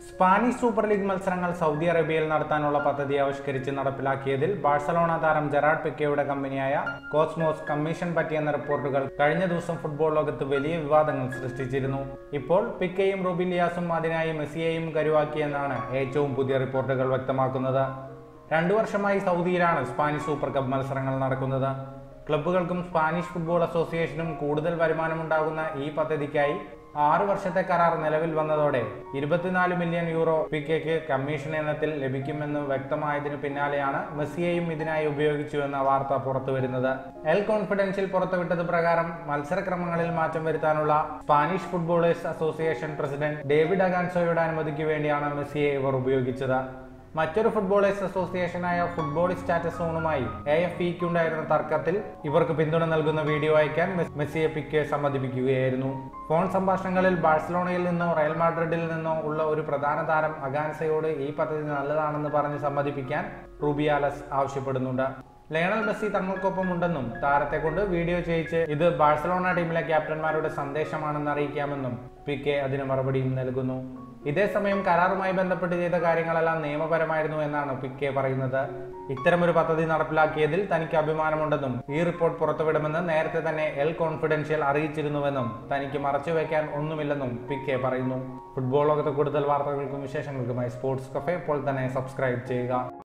Spanish super league മത്സരങ്ങൾ Saudi അറേബ്യയിൽ നടത്താനുള്ള പദ്ധതി ആവിഷ്കരിച്ച് നടപ്പിലാക്കിയതിൽ ബാഴ്സലോണ താരം ജെറാഡ് പിക്കയുടെ കമ്പനിയായ കോസ്മോസ് കമ്മീഷൻ പറ്റിയെന്ന റിപ്പോർട്ടുകൾ കഴിഞ്ഞ ദിവസം ഫുട്ബോൾ ലോകത്ത് വലിയ വിവാദങ്ങൾ സൃഷ്ടിച്ചിരുന്നു ഇപ്പോൾ പിക്കയും റൂബിലിയാസും അതിനായി മെസ്സിയെയും കരുവാക്കിയെന്നാണ് ഏറ്റവും പുതിയ റിപ്പോർട്ടുകൾ വ്യക്തമാക്കുന്നത് രണ്ടു വർഷമായി സൗദിയിലാണ് സ്പാനിഷ് സൂപ്പർ കപ്പ് മത്സരങ്ങൾ നടക്കുന്നത് ക്ലബ്ബുകൾക്കും സ്പാനിഷ് ഫുട്ബോൾ അസോസിയേഷനും കൂടുതൽ വരുമാനമുണ്ടാകുന്ന ഈ പദ്ധതിക്കായി ആറു വർഷത്തെ കരാർ നിലവിൽ വന്നതോടെ ഇരുപത്തിനാല് മില്യൺ യൂറോ പിക്കയ്ക്ക് കമ്മീഷൻ ഇനത്തിൽ ലഭിക്കുമെന്ന് വ്യക്തമായതിനു പിന്നാലെയാണ് മെസ്സിയെയും ഇതിനായി ഉപയോഗിച്ചുവെന്ന വാർത്ത പുറത്തുവരുന്നത് എൽ കോൺഫിഡൻഷ്യൽ പുറത്തുവിട്ടത് പ്രകാരം മത്സരക്രമങ്ങളിൽ മാറ്റം വരുത്താനുള്ള Spanish footballers association president David അഗാൻസോയുടെ അനുമതിക്ക് വേണ്ടിയാണ് മെസ്സിയെ ഇവർ ഉപയോഗിച്ചത് മറ്റൊരു ഫുട്ബോളേഴ്സ് അസോസിയേഷനായ ഫുട്ബോൾ സ്റ്റാറ്റസ് സോണുമായി എ എഫ് ഇക്കുണ്ടായിരുന്ന തർക്കത്തിൽ ഇവർക്ക് പിന്തുണ നൽകുന്ന വീഡിയോ അയക്കാൻ മെസ്- മെസ്സിയെ പിക്കെ സമ്മതിപ്പിക്കുകയായിരുന്നു ഫോൺ സംഭാഷണങ്ങളിൽ ബാഴ്സലോണയിൽ നിന്നോ റയൽ മാഡ്രിഡിൽ നിന്നോ ഉള്ള ഒരു പ്രധാന താരം അഗാൻസയോട് ഈ പദ്ധതി നല്ലതാണെന്ന് പറഞ്ഞ് സമ്മതിപ്പിക്കാൻ റൂബിയാലസ് ആവശ്യപ്പെടുന്നുണ്ട് ലയണൽ മെസ്സി തങ്ങൾക്കൊപ്പം ഉണ്ടെന്നും താരത്തെ കൊണ്ട് വീഡിയോ ചെയ്യിച്ച് ഇത് ബാഴ്സലോണ ടീമിലെ ക്യാപ്റ്റന്മാരുടെ സന്ദേശമാണെന്ന് അറിയിക്കാമെന്നും പി കെ അതിന് മറുപടിയും നൽകുന്നു ഇതേസമയം കരാറുമായി ബന്ധപ്പെട്ട് ചെയ്ത കാര്യങ്ങളെല്ലാം നിയമപരമായിരുന്നു എന്നാണ് പി കെ പറയുന്നത് ഇത്തരമൊരു പദ്ധതി നടപ്പിലാക്കിയതിൽ തനിക്ക് അഭിമാനമുണ്ടെന്നും ഈ റിപ്പോർട്ട് പുറത്തുവിടുമെന്ന് നേരത്തെ തന്നെ എൽ കോൺഫിഡൻഷ്യൽ അറിയിച്ചിരുന്നുവെന്നും തനിക്ക് മറച്ചുവെക്കാൻ ഒന്നുമില്ലെന്നും പി കെ പറയുന്നു ഫുട്ബോൾ ലോകത്തെ കൂടുതൽ വാർത്തകൾക്കും വിശേഷങ്ങൾക്കുമായി സ്പോർട്സ് കഫേ ഇപ്പോൾ തന്നെ സബ്സ്ക്രൈബ് ചെയ്യുക